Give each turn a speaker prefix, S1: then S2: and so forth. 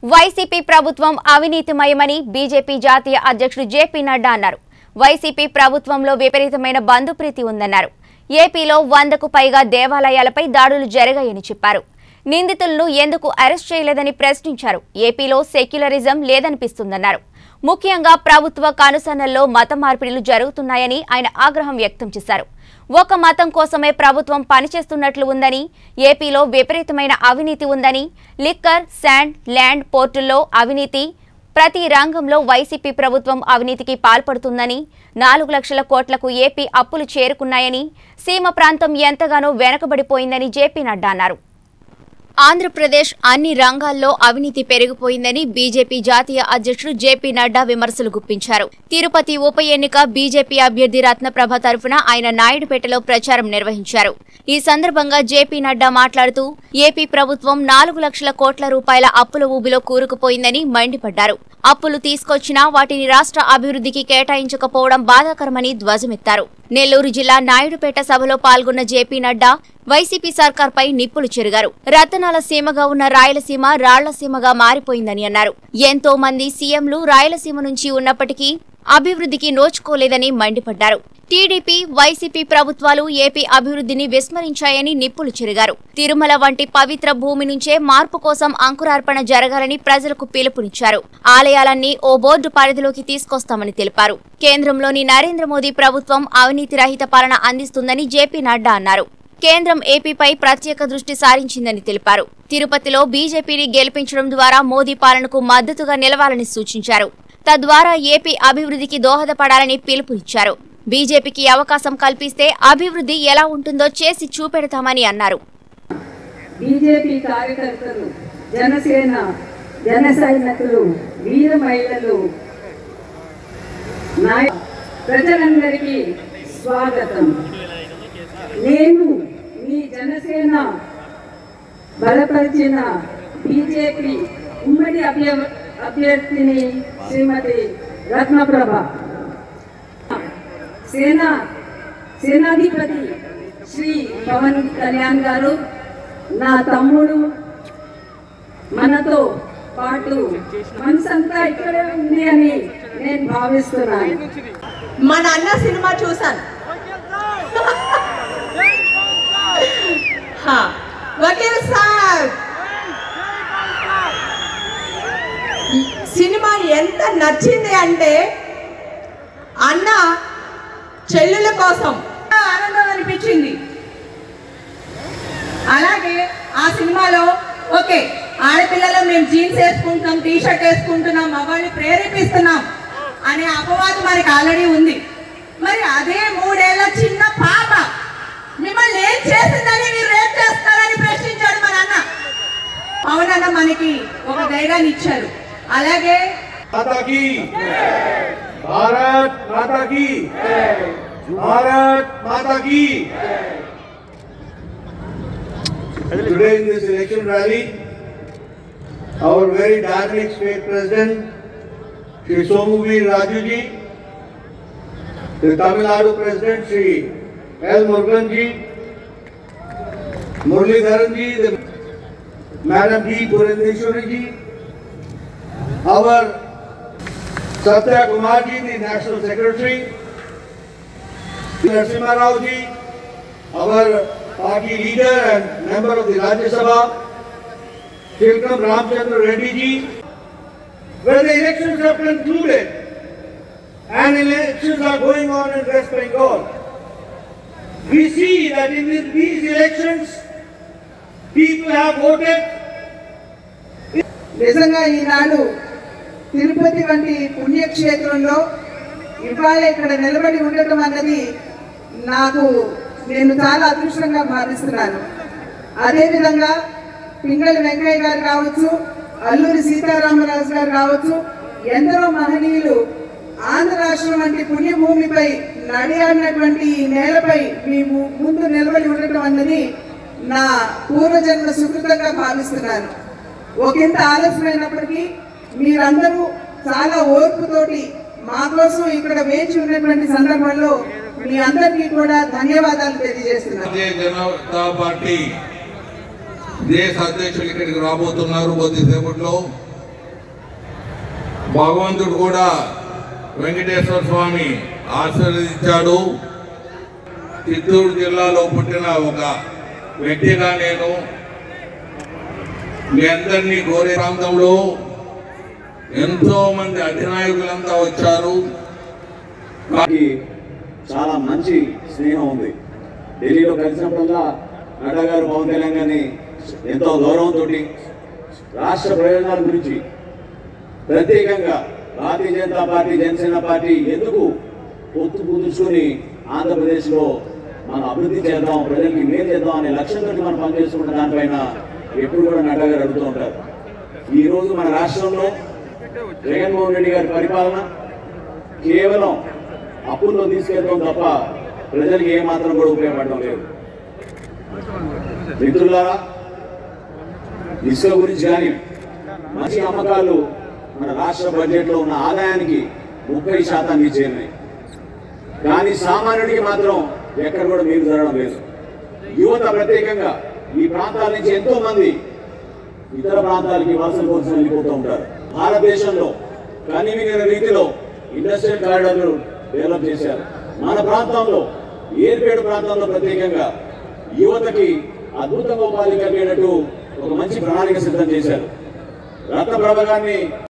S1: YCP ప్రభుత్వం అవినీతిమయమని BJP జాతీయ అధ్యక్షుడు జేపీ నడ్డా అన్నారు వైసీపీ ప్రభుత్వంలో విపరీతమైన బంధుప్రీతి ఉందన్నారు ఏపీలో వందకు పైగా దేవాలయాలపై దాడులు జరిగాయని చెప్పారు నిందితులను ఎందుకు అరెస్ట్ చేయలేదని ప్రశ్నించారు ఏపీలో సెక్యులరిజం లేదనిపిస్తుందన్నారు ముఖ్యంగా ప్రభుత్వ కనుసన్నల్లో మత మార్పిడిలు జరుగుతున్నాయని ఆయన ఆగ్రహం వ్యక్తం చేశారు ఒక మతం కోసమే ప్రభుత్వం పనిచేస్తున్నట్లు ఉందని ఏపీలో విపరీతమైన అవినీతి ఉందని లిక్కర్ శాండ్ ల్యాండ్ పోర్టుల్లో అవినీతి ప్రతి రంగంలో వైసీపీ ప్రభుత్వం అవినీతికి పాల్పడుతుందని నాలుగు లక్షల కోట్లకు ఏపీ అప్పులు చేరుకున్నాయని సీమ ప్రాంతం ఎంతగానో వెనకబడిపోయిందని జేపీ నడ్డా అన్నారు ఆంధ్రప్రదేశ్ అన్ని రంగాల్లో అవినీతి పెరిగిపోయిందని బీజేపీ జాతీయ అధ్యక్షుడు జేపీ నడ్డా విమర్శలు గుప్పించారు తిరుపతి ఉప ఎన్నిక బీజేపీ అభ్యర్థి రత్నప్రభ తరఫున ఆయన నాయుడుపేటలో ప్రచారం నిర్వహించారు ఈ సందర్భంగా జేపీ నడ్డా మాట్లాడుతూ ఏపీ ప్రభుత్వం నాలుగు లక్షల కోట్ల రూపాయల అప్పుల ఊబిలో కూరుకుపోయిందని మండిపడ్డారు అప్పులు తీసుకొచ్చినా వాటిని రాష్ట్ర అభివృద్ధికి కేటాయించకపోవడం బాధాకరమని ధ్వజమెత్తారు నెల్లూరు జిల్లా నాయుడుపేట సభలో పాల్గొన్న జేపీ నడ్డా వైసీపీ సర్కార్పై నిప్పులు చెరిగారు రతనాల సీమగా ఉన్న రాయలసీమ రాళ్లసీమగా మారిపోయిందని అన్నారు ఎంతో మంది సీఎంలు రాయలసీమ నుంచి ఉన్నప్పటికీ అభివృద్ధికి నోచుకోలేదని మండిపడ్డారు టీడీపీ వైసీపీ ప్రభుత్వాలు ఏపీ అభివృద్ధిని విస్మరించాయని నిప్పులు చెరిగారు తిరుమల వంటి పవిత్ర భూమి నుంచే మార్పు కోసం అంకురార్పణ జరగాలని ప్రజలకు పిలుపునిచ్చారు ఆలయాలన్నీ ఓ బోర్డు పరిధిలోకి తీసుకొస్తామని తెలిపారు కేంద్రంలోని నరేంద్ర మోదీ ప్రభుత్వం అవినీతి రహిత పాలన అందిస్తుందని జేపీ నడ్డా అన్నారు కేంద్రం ఏపీపై ప్రత్యేక దృష్టి సారించిందని తెలిపారు తిరుపతిలో బీజేపీని గెలిపించడం ద్వారా మోదీ పాలనకు మద్దతుగా నిలవాలని సూచించారు తద్వారా ఏపీ అభివృద్ధికి దోహదపడాలని పిలుపునిచ్చారు బీజేపీకి అవకాశం కల్పిస్తే అభివృద్ధి ఎలా ఉంటుందో చేసి చూపెడతామని అన్నారు
S2: బీజేపీ కార్యకర్తలు జనసేన జన సైనికులు వీర మహిళలు నాయ ప్రజలందరికీ స్వాగతం నేను మీ జనసేన బలపరిచిన బీజేపీ ఉమ్మడి అభ్య అభ్యర్థిని శ్రీమతి రత్నప్రభ సేనా సేనాధిపతి శ్రీ పవన్ కళ్యాణ్ గారు నా తమ్ముడు మనతో పాటు మనసంతా ఇక్కడే ఉంది అని నేను భావిస్తున్నాను
S3: మన అన్న సినిమా చూసాను హా, వకీల్ సాబ్ ఈ సినిమా ఎంత నచ్చింది అంటే అన్న చెల్లెల కోసం ఆనందం అనిపించింది అలాగే ఆ సినిమాలో ఓకే ఆడపిల్లలు మేము జీన్స్ వేసుకుంటున్నాం టీ షర్ట్ వేసుకుంటున్నాం మగవాళ్ళని ప్రేరేపిస్తున్నాం అనే అపవాదం మనకి ఆల్రెడీ ఉంది మరి అదే మూడేళ్ల చిన్న పాప మిమ్మల్ని ఏం చేసిందని మీరు రేప్ చేస్తారని ప్రశ్నించాడు మన అన్న అవునన్న మనకి ఒక ధైర్యాన్ని ఇచ్చారు అలాగే
S4: माता की भारत माता की भारत माता की Today in this election rally, our very dynamic state president, Shri Somuvir Raju ji, the Tamil Nadu president, Shri L. Murugan ji, Muralidharan ji, the Madam D. Purandeshwari ji, our Satya Kumar ji, the National Secretary, Narasimha Rao ji, our party leader and member of the Rajya Sabha, Tilkam Ramchandra Reddy ji, when the elections have concluded and elections are going on in West Bengal, we see that in these elections, people have voted
S5: నిజంగా ఈనాడు తిరుపతి వంటి పుణ్యక్షేత్రంలో ఇవాళ ఇక్కడ నిలబడి ఉండటం అన్నది నాకు నేను చాలా అదృష్టంగా భావిస్తున్నాను అదేవిధంగా పింగళి వెంకయ్య గారు కావచ్చు అల్లూరి సీతారామరాజు గారు కావచ్చు ఎందరో మహనీయులు ఆంధ్ర రాష్ట్రం వంటి పుణ్యభూమిపై నడియాడినటువంటి ఈ నేలపై మేము ముందు నిలబడి ఉండటం అన్నది నా పూర్వజన్మ సుకృతంగా భావిస్తున్నాను ఒకంత ఆలస్యమైనప్పటికీ మీరందరూ చాలా ఓర్పుతోటి మా కోసం ఇక్కడ వేచి ఉన్నటువంటి సందర్భంలో మీ అందరికీ కూడా ధన్యవాదాలు తెలియజేస్తున్నాను
S6: భారతీయ జనతా పార్టీ దేశ అధ్యక్షులు ఇక్కడికి రాబోతున్నారు కొద్దిసేపట్లో భగవంతుడు కూడా వెంకటేశ్వర స్వామి ఆశీర్వదించాడు చిత్తూరు జిల్లాలో పుట్టిన ఒక వ్యక్తిగా నేను మీ అందరినీ కోరే ప్రాంతంలో ఎంతో మంది అధినాయకులంతా వచ్చారు
S7: నాకు చాలా మంచి స్నేహం ఉంది ఢిల్లీలో కలిసినప్పుడల్లా నడ్డా గారు పవన్ కళ్యాణ్ గారిని ఎంతో గౌరవంతో రాష్ట్ర ప్రయోజనాల గురించి ప్రత్యేకంగా భారతీయ జనతా పార్టీ జనసేన పార్టీ ఎందుకు పొత్తు కుదుర్చుకొని ఆంధ్రప్రదేశ్లో మనం అభివృద్ధి చేద్దాం ప్రజలకి మేలు చేద్దాం అనే లక్ష్యంతో మనం పనిచేసుకుంటున్న దానిపైన ఎప్పుడు కూడా నడ్డా గారు అడుగుతూ ఉంటారు ఈ రోజు మన రాష్ట్రంలో జగన్మోహన్ రెడ్డి గారి పరిపాలన కేవలం అప్పుల్లో తీసుకెళ్తాం తప్ప ప్రజలకు ఏ మాత్రం కూడా ఉపయోగపడడం లేదు మిత్రులారా ఇసుక గురించి కానీ మంచి అమ్మకాలు మన రాష్ట్ర బడ్జెట్లో ఉన్న ఆదాయానికి ముప్పై శాతానికి చేరినాయి కానీ సామాన్యుడికి మాత్రం ఎక్కడ కూడా మీరు జరగడం లేదు యువత ప్రత్యేకంగా ఈ ప్రాంతాల నుంచి ఎంతో మంది ఇతర ప్రాంతాలకి వలసలు కోసం వెళ్ళిపోతూ ఉంటారు భారతదేశంలో కనివిన రీతిలో ఇండస్ట్రియల్ కారిడార్లు డెవలప్ చేశారు మన ప్రాంతంలో ఏర్పేడు ప్రాంతంలో ప్రత్యేకంగా యువతకి అద్భుతంగా ఉపాధి కలిగేటట్టు ఒక మంచి ప్రణాళిక సిద్ధం చేశారు రత్న ప్రభగాన్ని